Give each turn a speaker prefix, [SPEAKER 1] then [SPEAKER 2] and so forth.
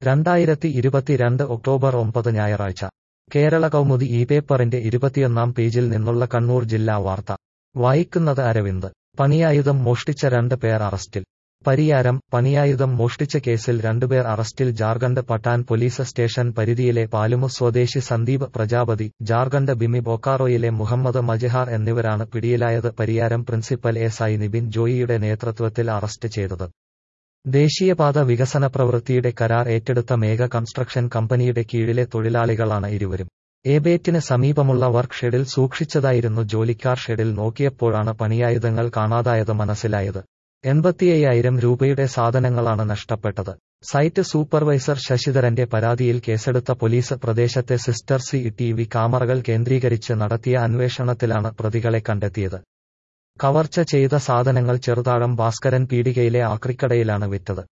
[SPEAKER 1] രണ്ടായിരത്തി ഇരുപത്തിരണ്ട് ഒക്ടോബർ ഒമ്പത് ഞായറാഴ്ച കേരള കൗമുദി ഈ പേപ്പറിന്റെ ഇരുപത്തിയൊന്നാം പേജിൽ നിന്നുള്ള കണ്ണൂർ ജില്ലാ വാർത്ത വായിക്കുന്നത് അരവിന്ദ് പണിയായുധം മോഷ്ടിച്ച രണ്ട് പേർ അറസ്റ്റിൽ പരിയാരം പണിയായുധം മോഷ്ടിച്ച കേസിൽ രണ്ടുപേർ അറസ്റ്റിൽ ജാർഖണ്ഡ് പട്ടാൻ പോലീസ് സ്റ്റേഷൻ പരിധിയിലെ പാലുമു സ്വദേശി സന്ദീപ് പ്രജാപതി ജാർഖണ്ഡ് ബിമി ബൊക്കാറോയിലെ മുഹമ്മദ് മജഹാർ എന്നിവരാണ് പിടിയിലായത് Pariyaram principal S I Nibin ജോയിയുടെ നേതൃത്വത്തിൽ അറസ്റ്റ് ചെയ്തത് ദേശീയപാത വികസന പ്രവൃത്തിയുടെ കരാർ ഏറ്റെടുത്ത മേഘ കൺസ്ട്രക്ഷൻ കമ്പനിയുടെ കീഴിലെ തൊഴിലാളികളാണ് ഇരുവരും ഏബേറ്റിന് സമീപമുള്ള വർക്ക് ഷെഡിൽ സൂക്ഷിച്ചതായിരുന്നു ജോലിക്കാർ ഷെഡിൽ നോക്കിയപ്പോഴാണ് പണിയായുധങ്ങൾ കാണാതായത് മനസ്സിലായത് എൺപത്തിയ്യായിരം രൂപയുടെ സാധനങ്ങളാണ് നഷ്ടപ്പെട്ടത് സൈറ്റ് സൂപ്പർവൈസർ ശശിധരന്റെ പരാതിയിൽ കേസെടുത്ത പോലീസ് പ്രദേശത്തെ സിസ്റ്റർ സി ടി വി ക്യാമറകൾ കേന്ദ്രീകരിച്ച് നടത്തിയ അന്വേഷണത്തിലാണ് പ്രതികളെ കണ്ടെത്തിയത് കവർച്ച ചെയ്ത സാധനങ്ങൾ ചെറുതാഴം ഭാസ്കരൻ പീടികയിലെ ആക്രിക്കടയിലാണ് വിറ്റത്